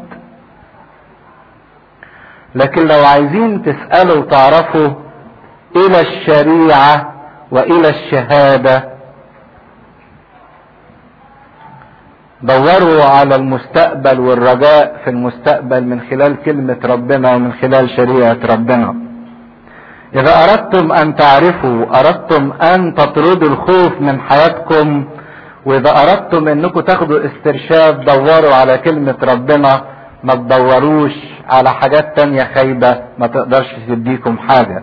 لكن لو عايزين تسألوا وتعرفوا الى الشريعة والى الشهادة دوروا على المستقبل والرجاء في المستقبل من خلال كلمة ربنا ومن خلال شريعة ربنا اذا اردتم ان تعرفوا اردتم ان تطردوا الخوف من حياتكم واذا اردتم انكم تاخدوا استرشاد دوروا على كلمة ربنا ما تدوروش على حاجات تانية خايبة ما تقدرش تديكم حاجة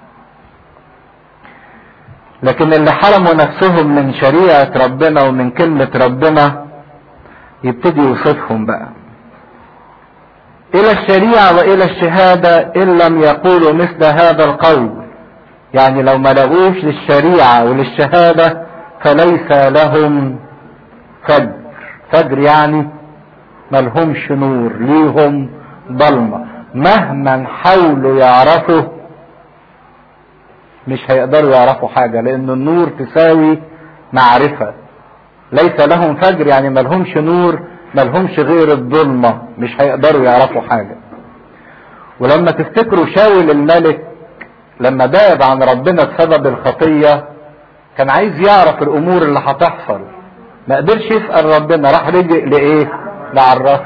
لكن اللي حرموا نفسهم من شريعة ربنا ومن كلمة ربنا يبتدي يوصفهم بقى الى الشريعة والى الشهادة ان لم يقولوا مثل هذا القول يعني لو ما لقوش للشريعة وللشهادة فليس لهم فجر فجر يعني ملهمش نور ليهم ضلمة مهما حاولوا يعرفوا مش هيقدروا يعرفوا حاجة لان النور تساوي معرفة ليس لهم فجر يعني ملهمش نور ملهمش غير الظلمة مش هيقدروا يعرفوا حاجة ولما تفتكروا شاول الملك لما بعد عن ربنا بسبب الخطية كان عايز يعرف الامور اللي هتحصل ما قدرش يسأل ربنا راح رجع لايه لعرف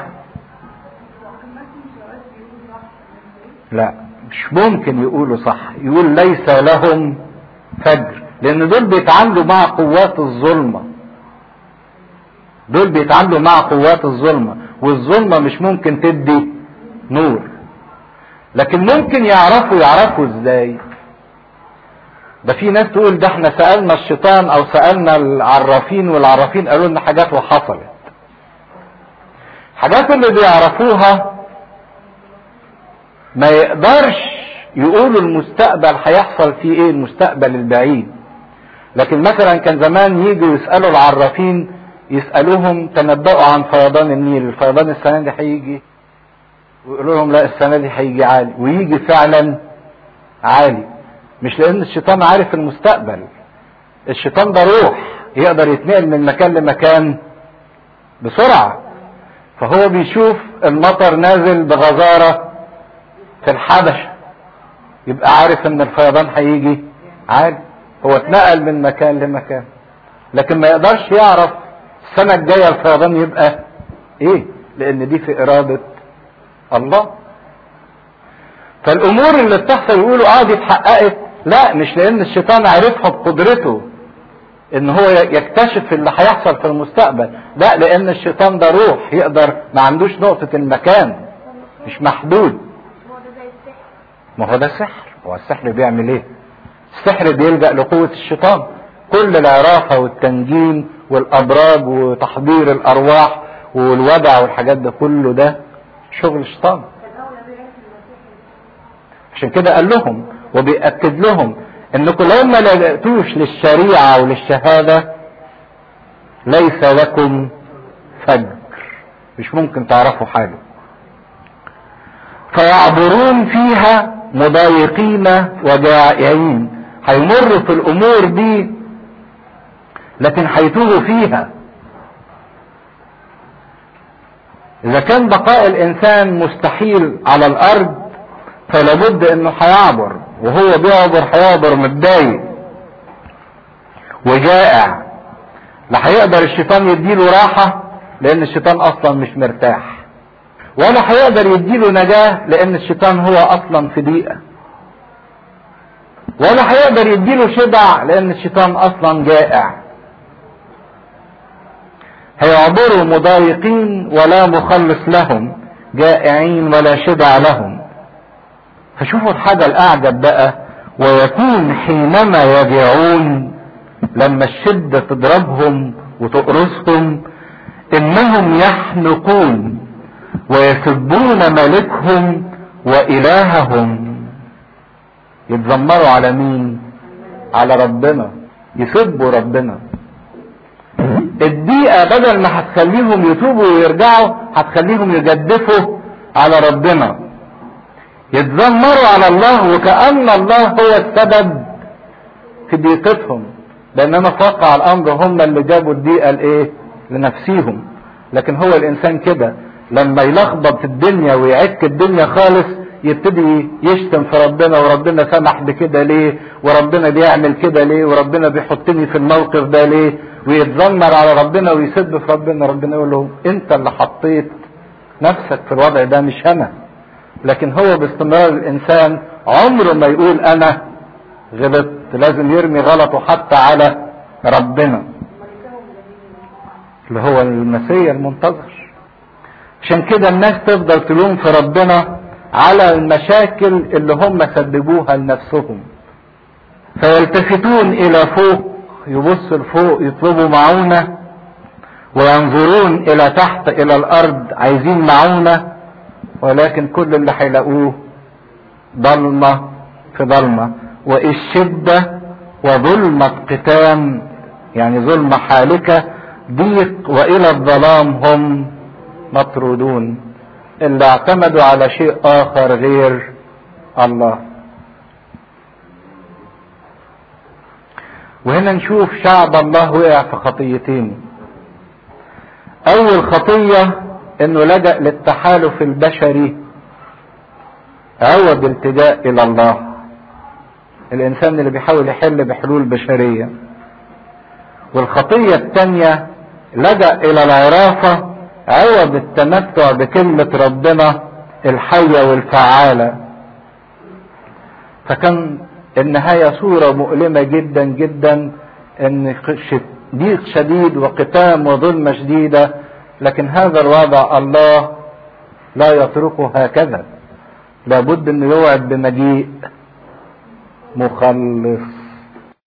لا مش ممكن يقولوا صح يقول ليس لهم فجر لان دول بيتعاملوا مع قوات الظلمه دول بيتعاملوا مع قوات الظلمة والظلمة مش ممكن تدي نور لكن ممكن يعرفوا يعرفوا ازاي ده في ناس تقول ده احنا سألنا الشيطان او سألنا العرافين والعرافين قالوا لنا حاجات وحصلت حاجات اللي بيعرفوها ما يقدرش يقولوا المستقبل هيحصل فيه ايه المستقبل البعيد لكن مثلا كان زمان يجوا يسألوا العرافين يسألوهم تنبأوا عن فيضان النيل الفيضان السنة دي هيجي ويقولوا لهم لا السنة دي هيجي عالي ويجي فعلا عالي مش لأن الشيطان عارف المستقبل الشيطان ده روح يقدر يتنقل من مكان لمكان بسرعة فهو بيشوف المطر نازل بغزارة في الحبشة يبقى عارف ان الفيضان هيجي عالي هو اتنقل من مكان لمكان لكن ما يقدرش يعرف السنة الجاية الفيضان يبقى ايه لان دي في ارادة الله فالامور اللي بتحصل يقولوا اه دي اتحققت لا مش لان الشيطان عرفها بقدرته ان هو يكتشف اللي هيحصل في المستقبل لا لان الشيطان ده روح يقدر ما عندوش نقطة المكان مش محدود ما هو ده السحر هو السحر بيعمل ايه السحر بيلجأ لقوة الشيطان كل العرافة والتنجيم والابراج وتحضير الارواح والودع والحاجات ده كله ده شغل الشيطان عشان كده قال لهم وبيأكد لهم انكم لو ما لجأتوش للشريعة وللشهادة ليس لكم فجر مش ممكن تعرفوا حاجة فيعبرون فيها مضايقين وجائعين هيمروا في الامور دي لكن هيتوهوا فيها اذا كان بقاء الانسان مستحيل على الارض فلابد انه هيعبر وهو بيعبر هيعبر متضايق وجائع لا هيقدر الشيطان يديله راحة لان الشيطان اصلا مش مرتاح ولا هيقدر يديله نجاة لان الشيطان هو اصلا في ضيقة ولا هيقدر يديله شبع لان الشيطان اصلا جائع هيعبروا مضايقين ولا مخلص لهم جائعين ولا شبع لهم فشوفوا الحاجة الأعجب بقى ويكون حينما يجيعون لما الشدة تضربهم وتقرصهم إنهم يحنقون ويسبون ملكهم وإلههم يتذمروا على مين؟ على ربنا يسبوا ربنا الدقيقة بدل ما هتخليهم يتوبوا ويرجعوا هتخليهم يجدفوا على ربنا يتذمروا على الله وكأن الله هو السبب في ضيقتهم بينما في واقع الامر هم اللي جابوا الضيقة لايه لنفسيهم لكن هو الانسان كده لما يلخبط في الدنيا ويعك الدنيا خالص يبتدي يشتم في ربنا وربنا سمح بكده ليه وربنا بيعمل كده ليه وربنا بيحطني في الموقف ده ليه ويتذمر على ربنا ويسب في ربنا ربنا يقول له انت اللي حطيت نفسك في الوضع ده مش انا لكن هو باستمرار الانسان عمره ما يقول انا غلطت لازم يرمي غلطه حتى على ربنا اللي هو المسيح المنتظر عشان كده الناس تفضل تلوم في ربنا على المشاكل اللي هم سببوها لنفسهم فيلتفتون الى فوق يبصوا لفوق يطلبوا معونة وينظرون الى تحت الى الارض عايزين معونة ولكن كل اللي هيلاقوه ضلمة في ضلمة والشدة وظلمة قتام يعني ظلمة حالكة ضيق والى الظلام هم مطرودون اللي اعتمدوا على شيء اخر غير الله وهنا نشوف شعب الله وقع في خطيتين اول خطية انه لجأ للتحالف البشري عوض التجاء الى الله الانسان اللي بيحاول يحل بحلول بشرية والخطية الثانية لجأ الى العرافة عوض التمتع بكلمة ربنا الحية والفعالة فكان النهاية صورة مؤلمة جدا جدا ان ضيق شديد وقتام وظلمة شديدة لكن هذا الوضع الله لا يتركه هكذا لابد انه يوعد بمجيء مخلص